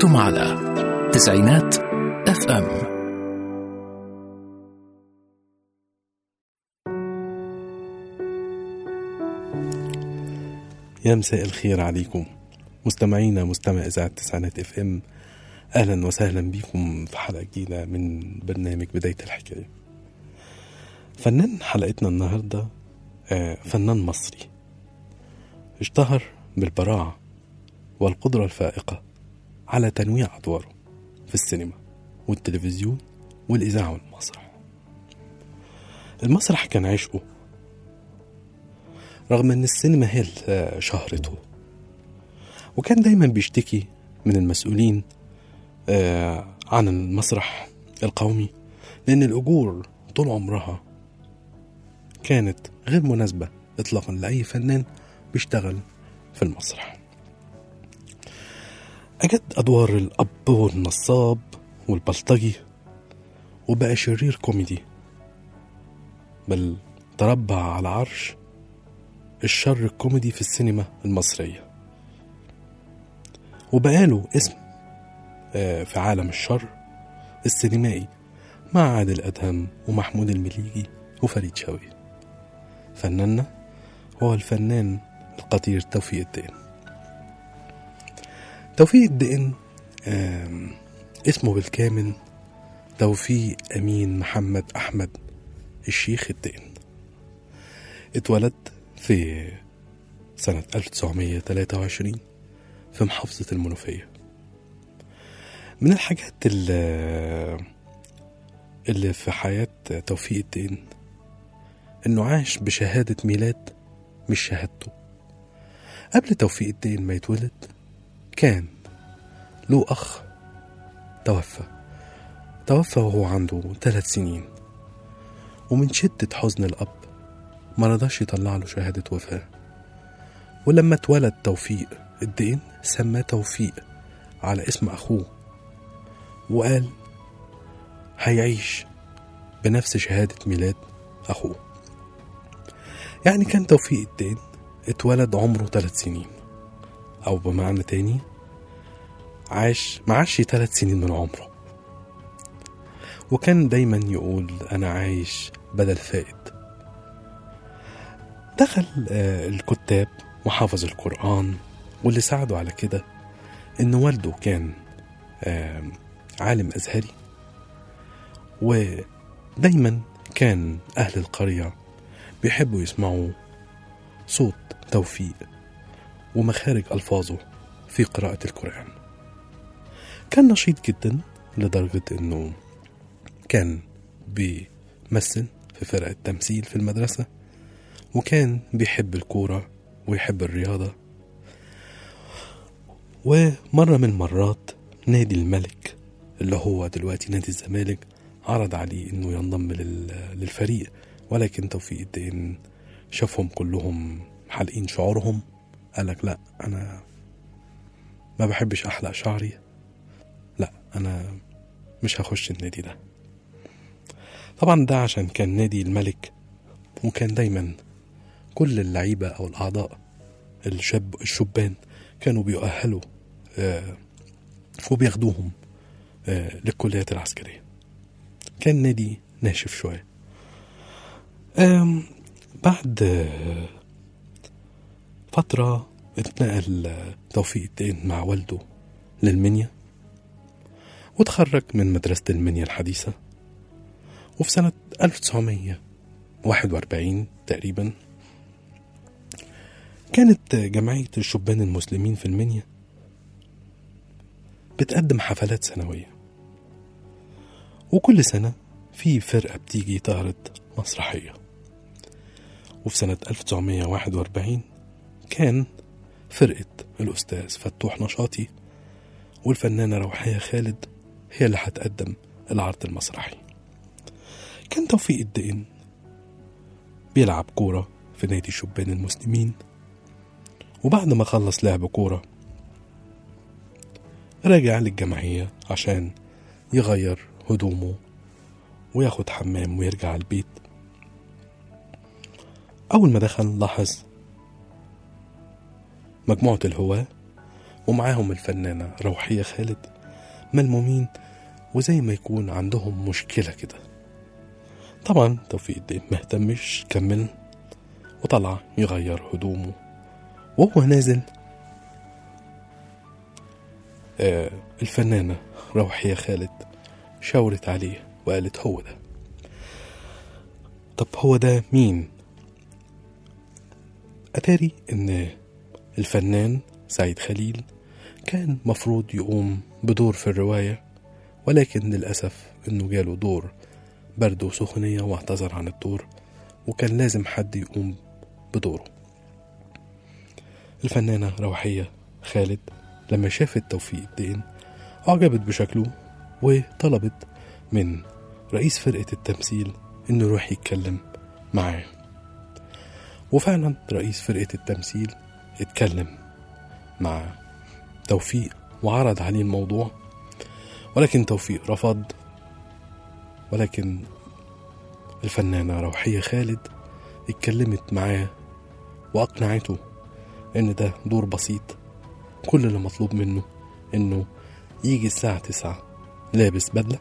أنتم على تسعينات اف ام يا مساء الخير عليكم مستمعينا مستمع إذاعة تسعينات اف ام أهلا وسهلا بكم في حلقة جديدة من برنامج بداية الحكاية فنان حلقتنا النهاردة آه، فنان مصري اشتهر بالبراعة والقدرة الفائقة على تنويع أدواره في السينما والتلفزيون والإذاعة والمسرح المسرح كان عشقه رغم ان السينما هي اللي شهرته وكان دايما بيشتكي من المسؤولين آه، عن المسرح القومي لان الاجور طول عمرها كانت غير مناسبة اطلاقا لاي فنان بيشتغل في المسرح أجد أدوار الأب والنصاب والبلطجي وبقى شرير كوميدي بل تربع على عرش الشر الكوميدي في السينما المصرية وبقاله اسم آه، في عالم الشر السينمائي مع عادل أدهم ومحمود المليجي وفريد شوقي فناننا هو الفنان القدير توفيق الدقن توفيق الدقن آم، اسمه بالكامل توفيق أمين محمد أحمد الشيخ الدقن اتولد في سنة 1923 في محافظة المنوفية من الحاجات اللي, اللي في حياة توفيق الدين إنه عاش بشهادة ميلاد مش شهادته قبل توفيق الدين ما يتولد كان له أخ توفى توفى وهو عنده ثلاث سنين ومن شدة حزن الأب ما رضاش يطلع له شهادة وفاة ولما اتولد توفيق الدين سماه توفيق على اسم أخوه وقال هيعيش بنفس شهادة ميلاد أخوه يعني كان توفيق الدين اتولد عمره ثلاث سنين أو بمعنى تاني عاش معاش ثلاث سنين من عمره وكان دايما يقول أنا عايش بدل فائد دخل آه، الكتاب وحافظ القرآن واللي ساعده على كده إن والده كان آم، عالم أزهري ودايما كان أهل القرية بيحبوا يسمعوا صوت توفيق ومخارج ألفاظه في قراءة القرآن كان نشيط جدا لدرجة إنه كان بيمثل في فرق التمثيل في المدرسة وكان بيحب الكورة ويحب الرياضة ومرة من المرات نادي الملك اللي هو دلوقتي نادي الزمالك عرض عليه انه ينضم لل- للفريق ولكن توفيق الدين شافهم كلهم حالقين شعورهم قالك لا انا ما بحبش احلق شعري لا انا مش هخش النادي ده طبعا ده عشان كان نادي الملك وكان دايما كل اللعيبة أو الأعضاء الشاب الشبان كانوا بيؤهلوا آه، وبياخدوهم آه، للكليات العسكرية كان نادي ناشف شوية آم، بعد آه، فترة اتنقل آه، توفيق الدين مع والده للمنيا وتخرج من مدرسة المنيا الحديثة وفي سنة 1941 تقريبا كانت جمعية الشبان المسلمين في المنيا بتقدم حفلات سنوية وكل سنة في فرقة بتيجي تعرض مسرحية وفي سنة 1941 كان فرقة الأستاذ فتوح نشاطي والفنانة روحية خالد هي اللي هتقدم العرض المسرحي كان توفيق الدقن بيلعب كورة في نادي شبان المسلمين وبعد ما خلص لعب كورة راجع للجمعية عشان يغير هدومه وياخد حمام ويرجع البيت أول ما دخل لاحظ مجموعة الهواة ومعاهم الفنانة روحية خالد ملمومين وزي ما يكون عندهم مشكلة كده طبعا توفيق الدين مهتمش كمل وطلع يغير هدومه وهو نازل آه الفنانة روحية خالد شاورت عليه وقالت هو ده طب هو ده مين أتاري إن الفنان سعيد خليل كان مفروض يقوم بدور في الرواية ولكن للأسف إنه جاله دور برد وسخونية واعتذر عن الدور وكان لازم حد يقوم بدوره الفنانة روحية خالد لما شافت توفيق الدين أعجبت بشكله وطلبت من رئيس فرقة التمثيل إنه يروح يتكلم معاه وفعلا رئيس فرقة التمثيل اتكلم مع توفيق وعرض عليه الموضوع ولكن توفيق رفض ولكن الفنانة روحية خالد اتكلمت معاه وأقنعته إن ده دور بسيط كل اللي مطلوب منه إنه يجي الساعة تسعة لابس بدلة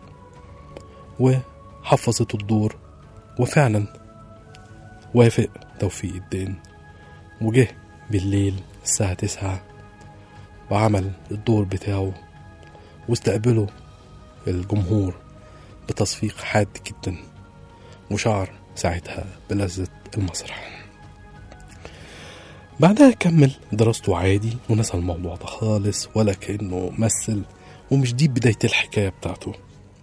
وحفظته الدور وفعلا وافق توفيق الدين وجه بالليل الساعة تسعة وعمل الدور بتاعه واستقبله الجمهور بتصفيق حاد جدا وشعر ساعتها بلذة المسرح بعدها كمل دراسته عادي ونسى الموضوع ده خالص ولا كأنه مثل ومش دي بداية الحكاية بتاعته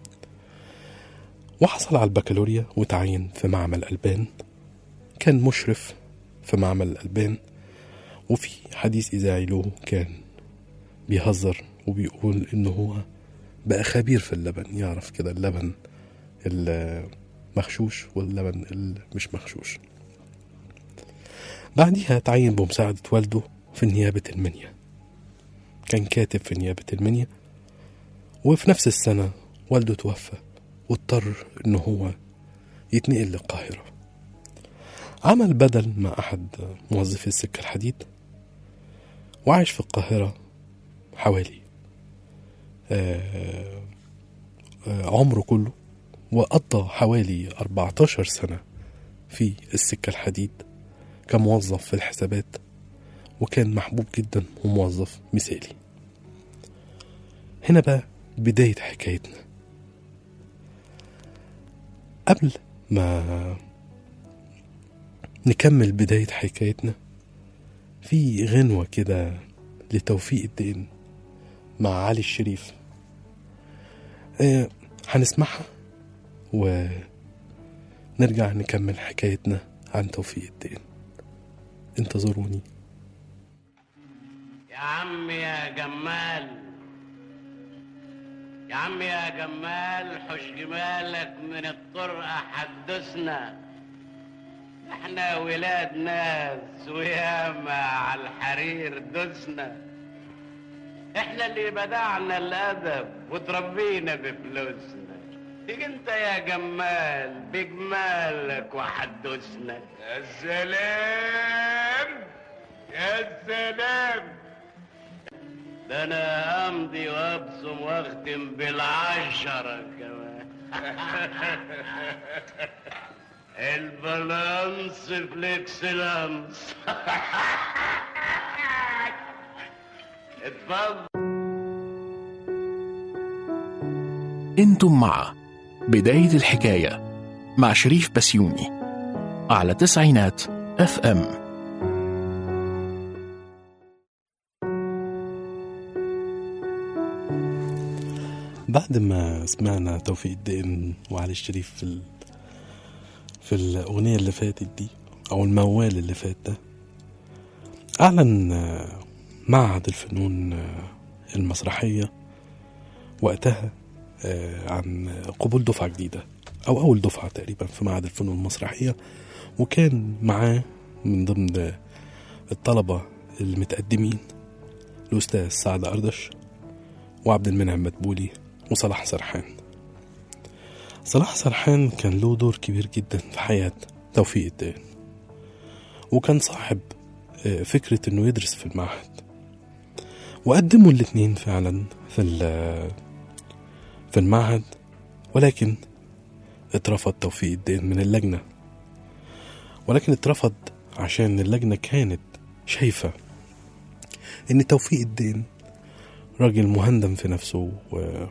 وحصل على البكالوريا وتعين في معمل ألبان كان مشرف في معمل الألبان وفي حديث إذاعي له كان بيهزر وبيقول إنه هو بقى خبير في اللبن يعرف كده اللبن المغشوش واللبن اللي مش مغشوش بعديها تعين بمساعدة والده في نيابة المنيا كان كاتب في نيابة المنيا وفي نفس السنة والده توفى واضطر إن هو يتنقل للقاهرة عمل بدل مع أحد موظفي السكة الحديد وعاش في القاهرة حوالي آه، آه، عمره كله وقضى حوالي 14 سنة في السكة الحديد كموظف في الحسابات وكان محبوب جدا وموظف مثالي هنا بقى بداية حكايتنا قبل ما نكمل بداية حكايتنا في غنوة كده لتوفيق الدين مع علي الشريف آه هنسمعها ونرجع نكمل حكايتنا عن توفيق الدين انتظروني يا عم يا جمال يا عم يا جمال حش جمالك من الطرقة حدثنا احنا ولاد ناس وياما على الحرير دسنا احنا اللي بدعنا الادب وتربينا بفلوسنا تيجي انت يا جمال بجمالك وحدثنا يا سلام يا سلام ده انا امضي وابصم واختم بالعشرة كمان البالانس في الاكسلانس اتفضل انتم مع بداية الحكاية مع شريف بسيوني على تسعينات اف ام بعد ما سمعنا توفيق الدين وعلي الشريف في ال... في الأغنية اللي فاتت دي أو الموال اللي فات ده أعلن آه، معهد الفنون آه، المسرحية وقتها آه، عن قبول دفعة جديدة أو أول دفعة تقريبا في معهد الفنون المسرحية وكان معاه من ضمن الطلبة المتقدمين الأستاذ سعد أردش وعبد المنعم مدبولي وصلاح سرحان صلاح سرحان كان له دور كبير جدا في حياة توفيق الدين وكان صاحب آه، فكرة انه يدرس في المعهد وقدموا الاتنين فعلا في ال- في المعهد ولكن اترفض توفيق الدين من اللجنة ولكن اترفض عشان اللجنة كانت شايفة ان توفيق الدين راجل مهندم في نفسه و...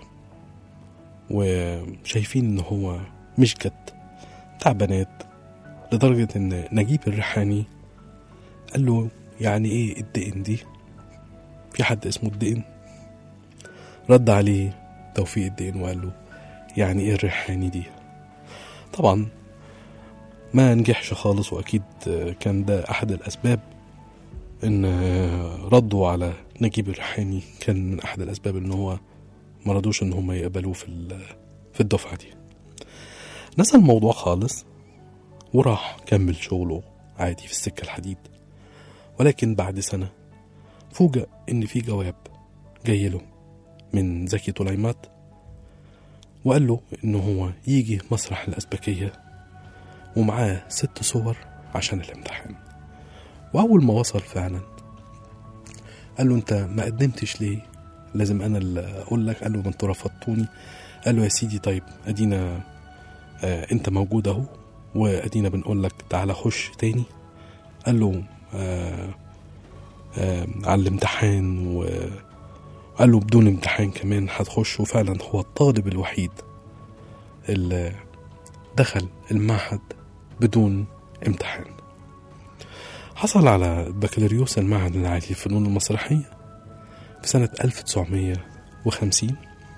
وشايفين ان هو مش جد تعبانات لدرجة ان نجيب الريحاني قال له يعني ايه الدقن دي في حد اسمه الدقن رد عليه توفيق الدين وقال له يعني ايه الريحاني دي طبعا ما نجحش خالص واكيد كان ده احد الاسباب ان ردوا على نجيب الريحاني كان من احد الاسباب ان هو ما رضوش ان هم يقبلوه في ال- في الدفعه دي نسى الموضوع خالص وراح كمل شغله عادي في السكه الحديد ولكن بعد سنه فوجئ ان في جواب جاي له من زكي طليمات وقال له ان هو يجي مسرح الازبكيه ومعاه ست صور عشان الامتحان واول ما وصل فعلا قال له انت ما قدمتش ليه لازم انا اللي اقول لك قال له ما انتوا رفضتوني قال له يا سيدي طيب ادينا آه انت موجود اهو وادينا بنقول لك تعالى خش تاني قال له آه آه على الامتحان وقال له بدون امتحان كمان هتخش وفعلا هو الطالب الوحيد اللي دخل المعهد بدون امتحان حصل على بكالوريوس المعهد العالي للفنون المسرحية في سنة 1950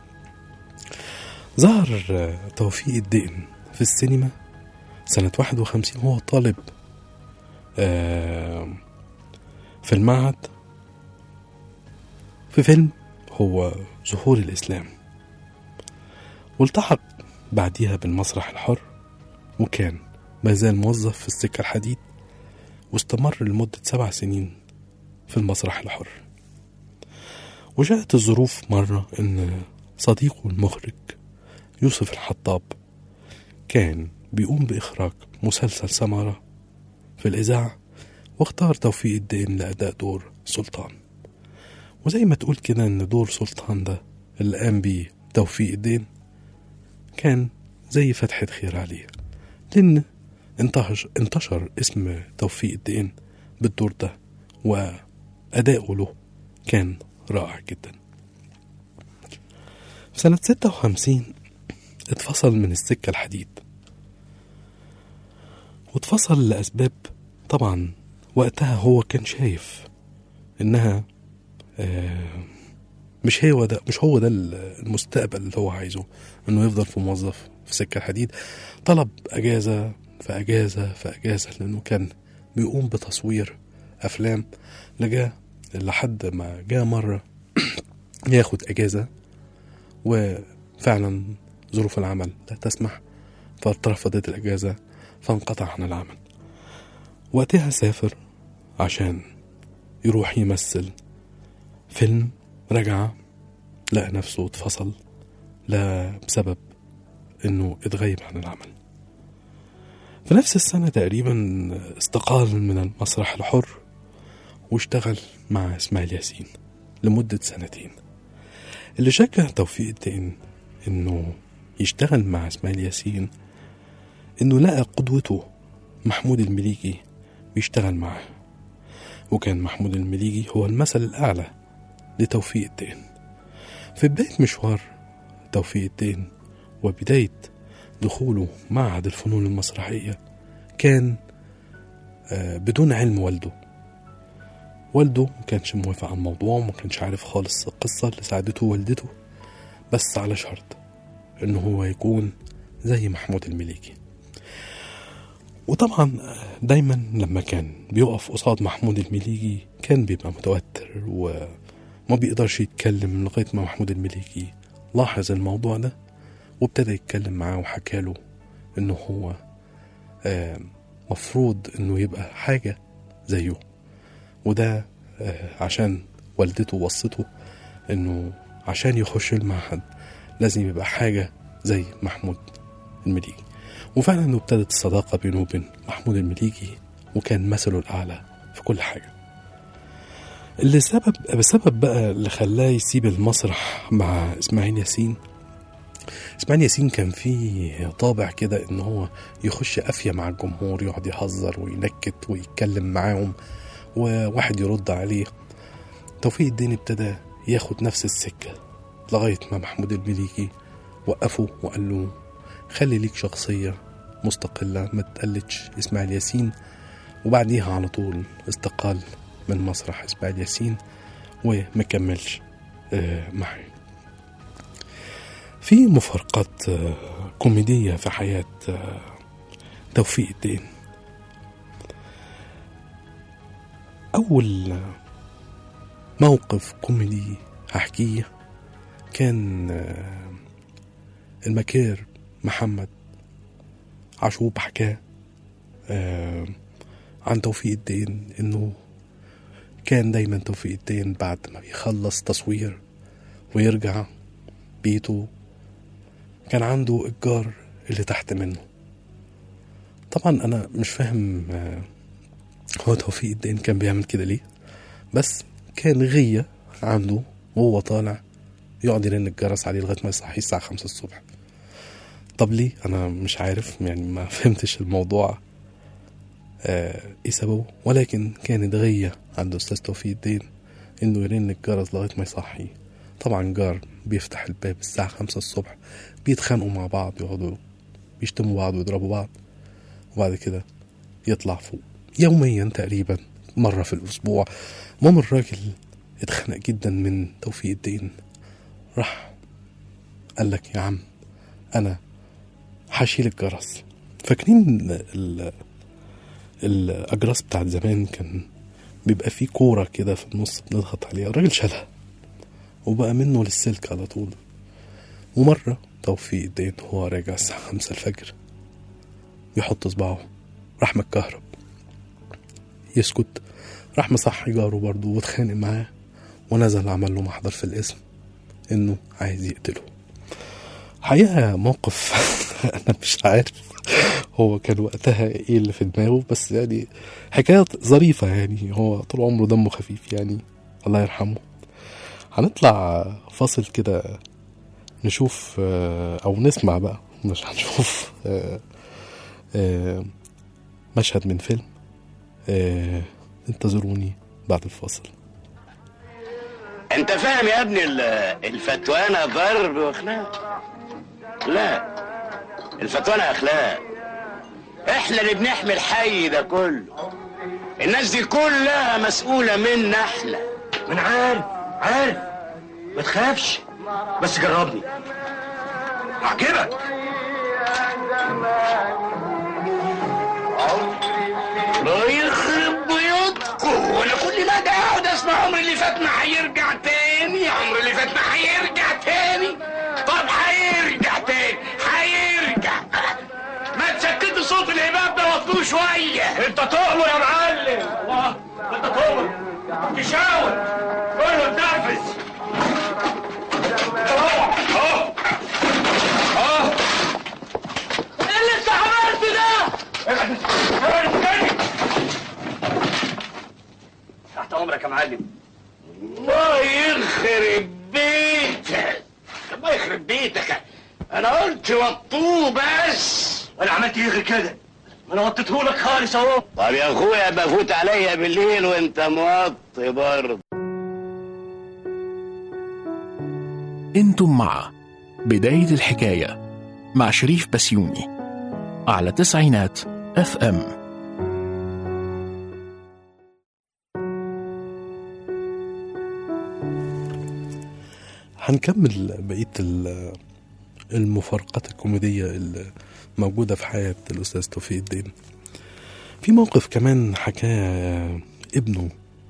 ظهر آه، توفيق الدقن في السينما سنة 51 هو طالب آه، في المعهد في فيلم هو ظهور الإسلام والتحق بعديها بالمسرح الحر وكان ما زال موظف في السكة الحديد واستمر لمدة سبع سنين في المسرح الحر وجاءت الظروف مرة إن صديقه المخرج يوسف الحطاب كان بيقوم بإخراج مسلسل سمرة في الإذاعة واختار توفيق الدين لأداء دور سلطان وزي ما تقول كده إن دور سلطان ده اللي قام بيه توفيق الدين كان زي فتحة خير عليه لأن انتشر, انتشر اسم توفيق الدين بالدور ده وأداؤه له كان رائع جدا في سنة ستة وخمسين اتفصل من السكة الحديد واتفصل لأسباب طبعا وقتها هو كان شايف إنها آه، مش هو ده مش هو ده المستقبل اللي هو عايزه إنه يفضل في موظف في سكة الحديد طلب أجازة فأجازة فأجازة لأنه كان بيقوم بتصوير أفلام لجا لحد ما جاء مرة ياخد أجازة وفعلا ظروف العمل لا تسمح فاترفضت الأجازة فانقطع عن العمل وقتها سافر عشان يروح يمثل فيلم رجع لقى نفسه اتفصل لا بسبب انه اتغيب عن العمل في نفس السنة تقريبا استقال من المسرح الحر واشتغل مع اسماعيل ياسين لمدة سنتين اللي شجع توفيق الدين انه يشتغل مع اسماعيل ياسين انه لقى قدوته محمود المليجي بيشتغل معاه وكان محمود المليجي هو المثل الأعلى لتوفيق الدين في بداية مشوار توفيق الدين وبداية دخوله معهد الفنون المسرحية كان آه، بدون علم والده والده ما كانش موافق على الموضوع وما كانش عارف خالص القصة اللي ساعدته والدته بس على شرط انه هو يكون زي محمود المليكي وطبعا دايما لما كان بيقف قصاد محمود المليجي كان بيبقى متوتر وما بيقدرش يتكلم لغاية ما محمود المليجي لاحظ الموضوع ده وابتدى يتكلم معاه وحكاله انه هو آه، مفروض انه يبقى حاجة زيه وده آه، عشان والدته وصته انه عشان يخش المعهد لازم يبقى حاجة زي محمود المليجي وفعلا انه ابتدت الصداقة بينه وبين محمود المليجي وكان مثله الأعلى في كل حاجة اللي سبب بسبب بقى اللي خلاه يسيب المسرح مع اسماعيل ياسين اسماعيل ياسين كان فيه طابع كده ان هو يخش قافية مع الجمهور يقعد يهزر وينكت ويتكلم معاهم وواحد يرد عليه توفيق الدين ابتدى ياخد نفس السكة لغاية ما محمود المليكي وقفه وقال له خلي ليك شخصية مستقلة ما تقلدش إسماعيل ياسين وبعديها على طول استقال من مسرح إسماعيل ياسين ومكملش آه، معي في مفارقات آه، كوميدية في حياة آه، توفيق الدين أول موقف كوميدي هحكيه كان آه، المكير محمد عشوب حكاه آه، عن توفيق الدين انه كان دايما توفيق الدين بعد ما بيخلص تصوير ويرجع بيته كان عنده الجار اللي تحت منه طبعا انا مش فاهم آه، هو توفيق الدين كان بيعمل كده ليه بس كان غية عنده وهو طالع يقعد يرن الجرس عليه لغاية ما يصحيه الساعة خمسة الصبح طب ليه أنا مش عارف يعني ما فهمتش الموضوع آه إيه سببه ولكن كانت غية عند أستاذ توفيق الدين إنه يرن الجرس لغاية ما يصحيه طبعا جار بيفتح الباب الساعة خمسة الصبح بيتخانقوا مع بعض يقعدوا بيشتموا بعض ويضربوا بعض وبعد كده يطلع فوق يوميا تقريبا مرة في الأسبوع المهم الراجل اتخنق جدا من توفيق الدين راح قال لك يا عم أنا هشيل الجرس فاكرين ال- الأجراس بتاعت زمان كان بيبقى فيه كورة كده في النص بنضغط عليها الراجل شالها وبقى منه للسلك على طول ومرة توفيق الدين هو راجع الساعة خمسة الفجر بيحط صباعه راح متكهرب يسكت راح مصحي جاره برضه واتخانق معاه ونزل عمل له محضر في الاسم انه عايز يقتله حقيقة موقف انا مش عارف هو كان وقتها ايه اللي في دماغه بس يعني حكاية ظريفة يعني هو طول عمره دمه خفيف يعني الله يرحمه هنطلع فاصل كده نشوف آه، او نسمع بقى مش هنشوف آه، آه، مشهد من فيلم آه، انتظروني بعد الفاصل انت فاهم يا ابني ال- الفتوانة ضرب واخلاق لا الفتوانة اخلاق احنا اللي بنحمي الحي ده كله الناس دي كلها مسؤولة منا احنا من عارف عارف ما تخافش بس جربني هعجبك الله يخرب بيوتكم وانا كل ما ده اقعد اسمع عمر اللي فاتنا هيرجع تاني عمر اللي فاتنا هيرجع تاني طب هيرجع تاني هيرجع ما تسكتوا صوت الهباب ده وطلوه شويه انت تؤمر يا معلم الله انت تؤمر تشاور كله تنفذ روح اهو اهو ايه اللي انت عملته ده؟ ابعد ابعد تاني تحت امرك يا معلم الله يخرب بيتك الله يخرب بيتك انا قلت وطوه بس انا عملت ايه غير كده انا وطيتهولك خالص اهو طب يا اخويا بفوت عليا بالليل وانت موطي برضه انتم مع بداية الحكاية مع شريف بسيوني على تسعينات اف ام هنكمل بقية ال- المفارقات الكوميدية اللي موجودة في حياة الأستاذ توفيق الدين في موقف كمان حكاه ابنه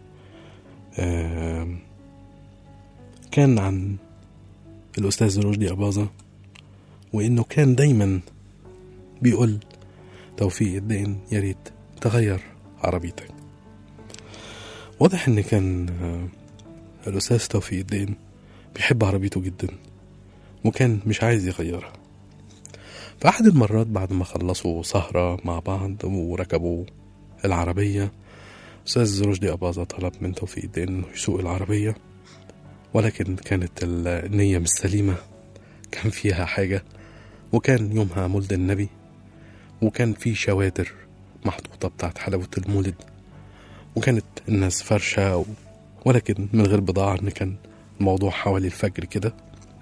آه، كان عن الأستاذ رشدي أباظة وإنه كان دايما بيقول توفيق الدين يا ريت تغير عربيتك واضح إن كان آه، الأستاذ توفيق الدين بيحب عربيته جدا وكان مش عايز يغيرها في أحد المرات بعد ما خلصوا سهرة مع بعض وركبوا العربية أستاذ رشدي أباظة طلب من توفيق الدين إنه يسوق العربية ولكن كانت النية مش سليمة كان فيها حاجة وكان يومها مولد النبي وكان في شوادر محطوطة بتاعت حلاوة المولد وكانت الناس فرشة و... ولكن من غير بضاعة إن كان الموضوع حوالي الفجر كده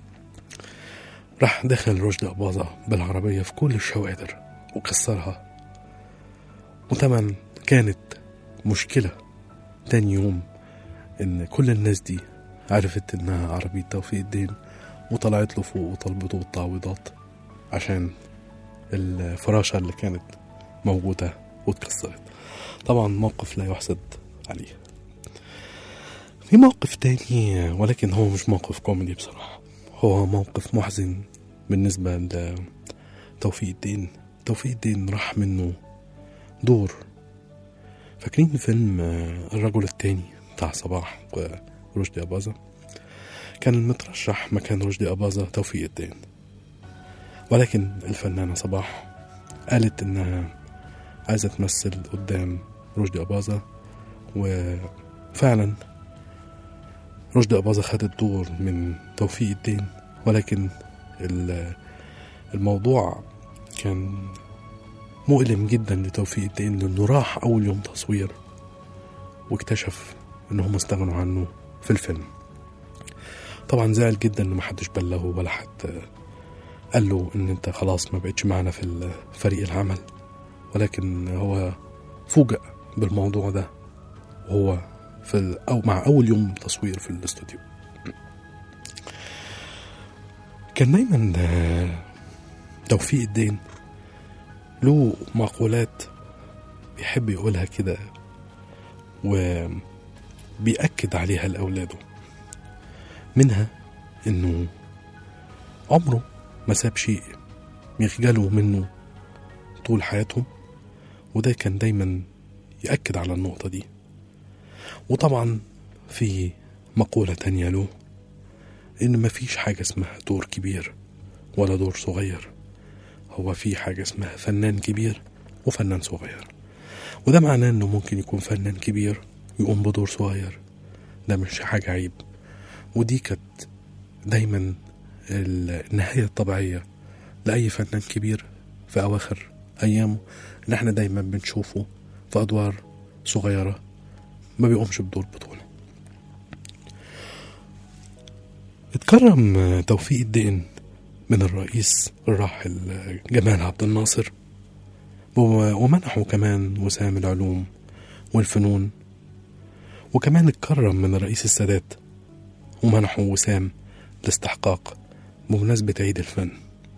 راح دخل رشدي أباظة بالعربية في كل الشوادر وكسرها وطبعا كانت مشكلة تاني يوم إن كل الناس دي عرفت إنها عربية توفيق الدين وطلعت له فوق وطلبته بالتعويضات عشان الفراشة اللي كانت موجودة واتكسرت طبعا موقف لا يحسد عليه في موقف تاني ولكن هو مش موقف كوميدي بصراحة هو موقف محزن بالنسبة لتوفيق الدين توفيق الدين راح منه دور فاكرين فيلم آه، الرجل التاني بتاع صباح ورشدي أباظة كان المترشح مكان رشدي أباظة توفيق الدين ولكن الفنانة صباح قالت إنها عايزة تمثل قدام رشدي أباظة وفعلا رشدي أباظة خد الدور من توفيق الدين ولكن ال- الموضوع كان مؤلم جدا لتوفيق الدين لأنه راح أول يوم تصوير واكتشف إن هم استغنوا عنه في الفيلم طبعا زعل جدا إن محدش بلغه ولا حد قال له إن أنت خلاص ما بقتش معنا في فريق العمل ولكن هو فوجئ بالموضوع ده وهو في ال- أو مع أول يوم تصوير في الاستوديو كان دايما آه، توفيق الدين له مقولات بيحب يقولها كده وبيأكد عليها لأولاده منها إنه عمره ما ساب شيء يخجلوا منه طول حياتهم وده كان دايما يأكد على النقطة دي وطبعا في مقولة تانية له إن مفيش حاجة اسمها دور كبير ولا دور صغير هو في حاجة اسمها فنان كبير وفنان صغير وده معناه إنه ممكن يكون فنان كبير يقوم بدور صغير ده مش حاجة عيب ودي كانت دايما النهاية الطبيعية لأي فنان كبير في أواخر أيامه إن احنا دايما بنشوفه في أدوار صغيرة ما بيقومش بدور بطولة اتكرم توفيق الدين من الرئيس الراحل جمال عبد الناصر و- ومنحه كمان وسام العلوم والفنون وكمان اتكرم من الرئيس السادات ومنحه وسام الاستحقاق بمناسبة عيد الفن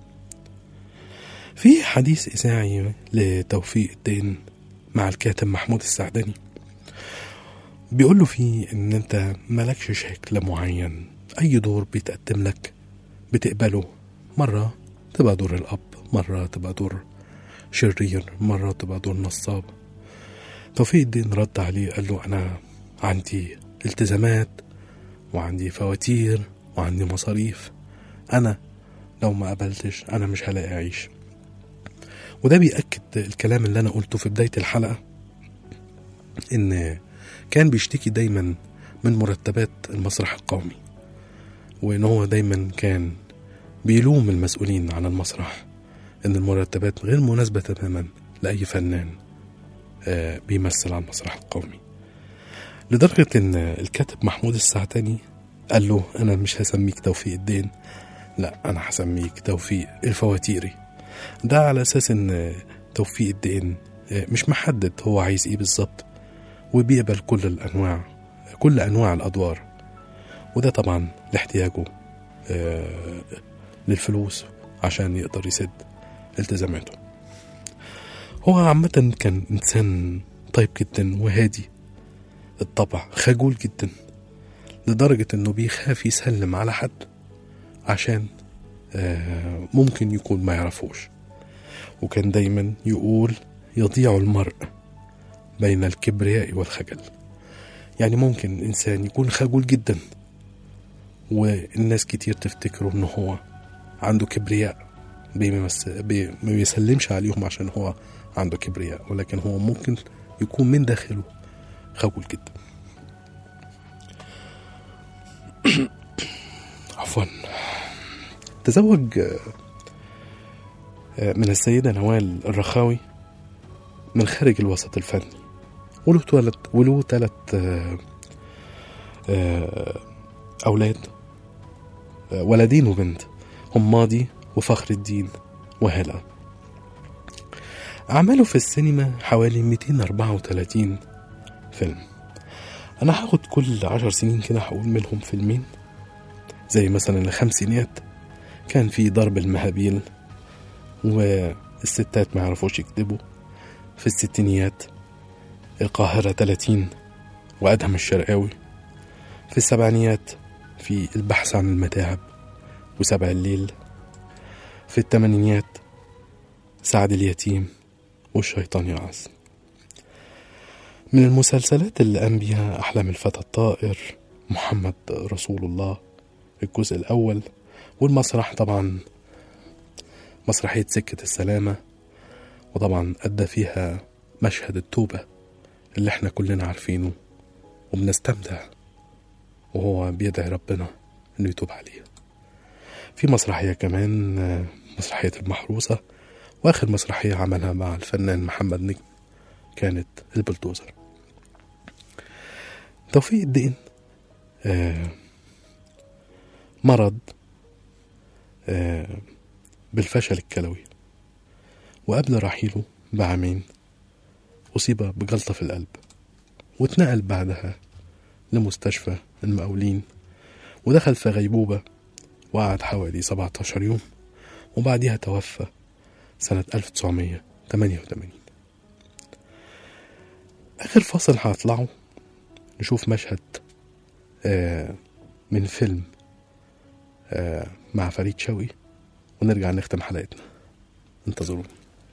في حديث إذاعي لتوفيق الدين مع الكاتب محمود السعدني بيقول له فيه إن أنت ملكش شكل معين أي دور بيتقدم لك بتقبله مرة تبقى دور الأب مرة تبقى دور شرير مرة تبقى دور نصاب توفيق الدين رد عليه قال له أنا عندي التزامات وعندي فواتير وعندي مصاريف أنا لو ما قبلتش أنا مش هلاقي أعيش وده بيأكد الكلام اللي أنا قلته في بداية الحلقة إن كان بيشتكي دايما من مرتبات المسرح القومي وإن هو دايما كان بيلوم المسؤولين عن المسرح إن المرتبات غير مناسبة تماما لأي فنان آه، بيمثل على المسرح القومي لدرجة إن الكاتب محمود السعتاني قال له أنا مش هسميك توفيق الدين لا أنا هسميك توفيق الفواتيري ده على أساس إن توفيق الدين آه، مش محدد هو عايز إيه بالظبط وبيقبل كل الأنواع كل أنواع الأدوار وده طبعا لاحتياجه آه، للفلوس عشان يقدر يسد التزاماته هو عامة كان إنسان طيب جدا وهادي الطبع خجول جدا لدرجة إنه بيخاف يسلم على حد عشان آه، ممكن يكون ما يعرفوش وكان دايما يقول يضيع المرء بين الكبرياء والخجل يعني ممكن إنسان يكون خجول جدا والناس كتير تفتكره إن هو عنده كبرياء بيمس- بي- ما بيسلمش عليهم عشان هو عنده كبرياء ولكن هو ممكن يكون من داخله خجول جدا عفوا تزوج آه، آه، من السيدة نوال الرخاوي من خارج الوسط الفني وله ثلاث وله ثلاث أولاد آه، ولدين وبنت هم ماضي وفخر الدين وهلا أعماله في السينما حوالي 234 فيلم أنا هاخد كل عشر سنين كده هقول منهم فيلمين زي مثلا الخمسينات كان في ضرب المهابيل والستات ما يعرفوش يكذبوا في الستينيات القاهرة 30 وأدهم الشرقاوي في السبعينيات في البحث عن المتاعب وسبع الليل في الثمانينيات سعد اليتيم والشيطان يعز من المسلسلات اللي قام بيها أحلام الفتى الطائر محمد رسول الله الجزء الأول والمسرح طبعا مسرحية سكة السلامة وطبعا أدى فيها مشهد التوبة اللي احنا كلنا عارفينه وبنستمتع وهو بيدعي ربنا انه يتوب عليه في مسرحية كمان آه، مسرحية المحروسة وآخر مسرحية عملها مع الفنان محمد نجم كانت البلدوزر توفيق الدين آه، مرض آه، بالفشل الكلوي وقبل رحيله بعامين أصيب بجلطة في القلب واتنقل بعدها لمستشفى المقاولين ودخل في غيبوبة وقعد حوالي 17 يوم وبعدها توفى سنة 1988 آخر فاصل هطلعه نشوف مشهد آه من فيلم آه مع فريد شوقي ونرجع نختم حلقتنا انتظرونا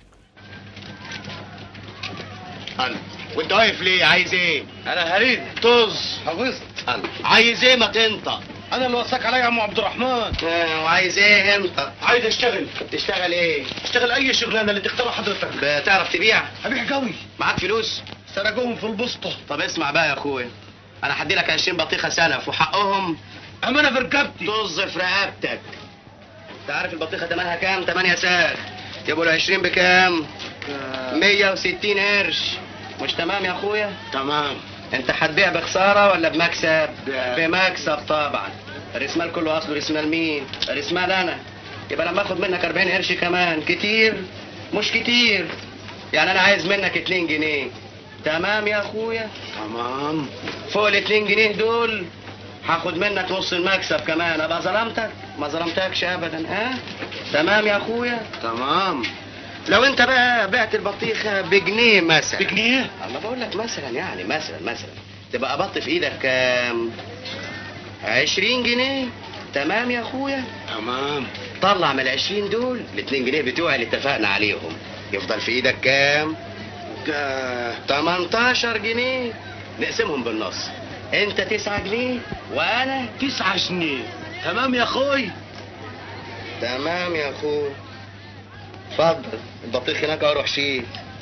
انا وانت واقف ليه عايز ايه انا هريد طز حفظت انا عايز ايه ما تنطق انا اللي وصاك عليا يا ام عبد الرحمن آه، وعايز ايه انت عايز اشتغل تشتغل ايه اشتغل اي شغلانه اللي تختارها حضرتك بتعرف تبيع ابيع قوي معاك فلوس سرقوهم في البسطه طب اسمع بقى يا اخويا انا هدي لك 20 بطيخه سلف وحقهم امانه في رقبتي طز في رقبتك انت عارف البطيخه تمنها كام 8 ساغ يبقوا ال 20 بكام 160 قرش مش تمام يا اخويا تمام انت هتبيع بخساره ولا بمكسب ب- بمكسب طبعا الرسمال كله اصله رسمال مين رسمال انا يبقى لما اخد منك 40 قرش كمان كتير مش كتير يعني انا عايز منك 2 جنيه تمام يا اخويا تمام فوق ال 2 جنيه دول هاخد منك نص المكسب كمان ابقى ظلمتك ما ظلمتكش ابدا ها تمام يا اخويا تمام لو انت بقى بعت البطيخه بجنيه مثلا بجنيه انا بقول لك مثلا يعني مثلا مثلا تبقى بط في ايدك كام 20 جنيه تمام يا اخويا تمام طلع من ال 20 دول ال 2 جنيه بتوعي اللي اتفقنا عليهم يفضل في ايدك كام ده 18 جنيه نقسمهم بالنص انت 9 جنيه وانا تسعة جنيه تمام يا اخوي تمام يا اخويا اتفضل البطيخ هناك اروح شيل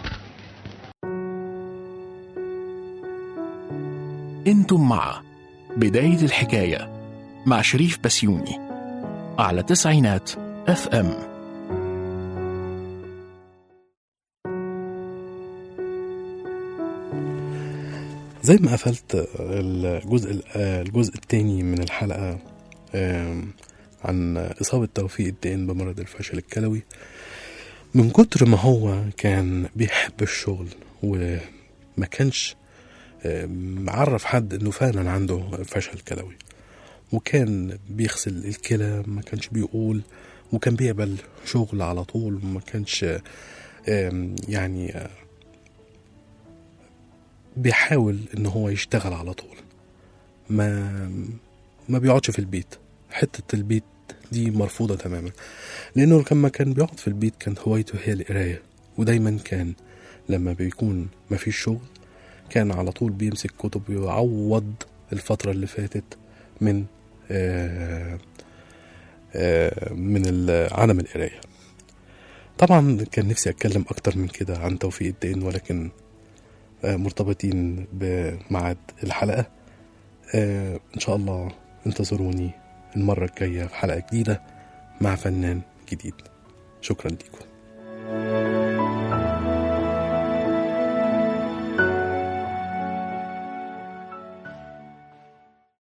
انتم مع بداية الحكاية مع شريف بسيوني على تسعينات اف ام زي ما قفلت الجزء الجزء الثاني من الحلقة آم، عن إصابة توفيق الدين بمرض الفشل الكلوي من كتر ما هو كان بيحب الشغل وما كانش آم، معرف حد انه فعلا عنده فشل كلوي وكان بيغسل الكلى ما كانش بيقول وكان بيقبل شغل على طول وما كانش آم، يعني آه، بيحاول ان هو يشتغل على طول ما ما بيقعدش في البيت حتة البيت دي مرفوضة تماما لأنه لما كان بيقعد في البيت كانت هوايته هي القراية ودايما كان لما بيكون مفيش شغل كان على طول بيمسك كتب ويعوض الفترة اللي فاتت من آه آه من ال- عدم القراية طبعا كان نفسي أتكلم أكتر من كده عن توفيق الدين ولكن آه، مرتبطين بميعاد الحلقة آه، إن شاء الله انتظروني المرة الجاية في حلقة جديدة مع فنان جديد شكرا لكم